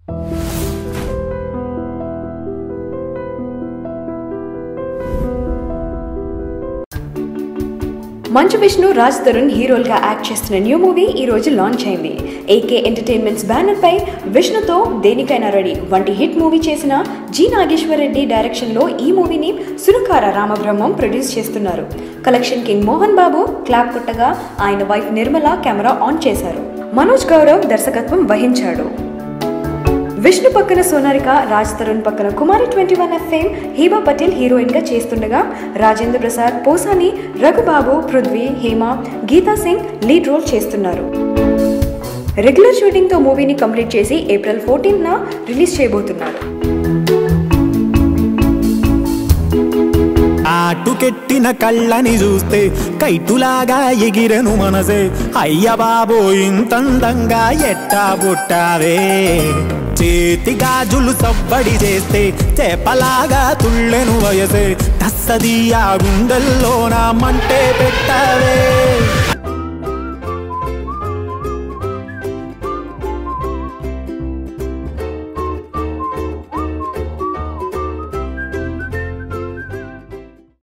మంచు విష్ణు రాజ్ తరుణ్ హీరోలుగా యాక్ట్ చేస్తున్న న్యూ మూవీ ఈ రోజు లాంచ్ అయింది ఏకే ఎంటర్టైన్మెంట్స్ బ్యానర్ పై విష్ణుతో దేనికైనా రెడీ వంటి హిట్ మూవీ చేసిన జి నాగేశ్వర్ రెడ్డి డైరెక్షన్ లో ఈ మూవీని సురకార రామబ్రహ్మం ప్రొడ్యూస్ చేస్తున్నారు collection king Mohan Babu clap కొట్టగా ఆయన వైఫ్ నిర్మల కెమెరా ఆన్ చేశారు మనోజ్ గౌరవ్ దర్శకత్వం వహించాడు విష్ణు పక్కన సోనారిక రాజ్ తరుణ్ పక్కన Kumari twenty one FM Heema Patel heroine గా చేస్తుండగా రాజేంద్ర ప్రసాద్ పోసాని రఘుబాబు పృథ్వీ హేమ గీతా సింగ్ లీడ్ రోల్ చేస్తున్నారు రెగ్యులర్ షూటింగ్ తో మూవీని కంప్లీట్ చేసి ఏప్రిల్ ఫోర్టీన్ న రిలీజ్ చేయబోతున్నారు ఆటుకెట్టిన కళ్ళని చూస్తే కైటులాగా ఎగిరెను మనసే అయ్య బాబో ఇంతందంగా ఎట్టా పుట్టావే చేతి గాజులు సవ్వడి చేస్తే చేపలాగా తుళ్ళెను వయసే తస్సది ఆ గుండెల్లో నా మంటే పెట్టావే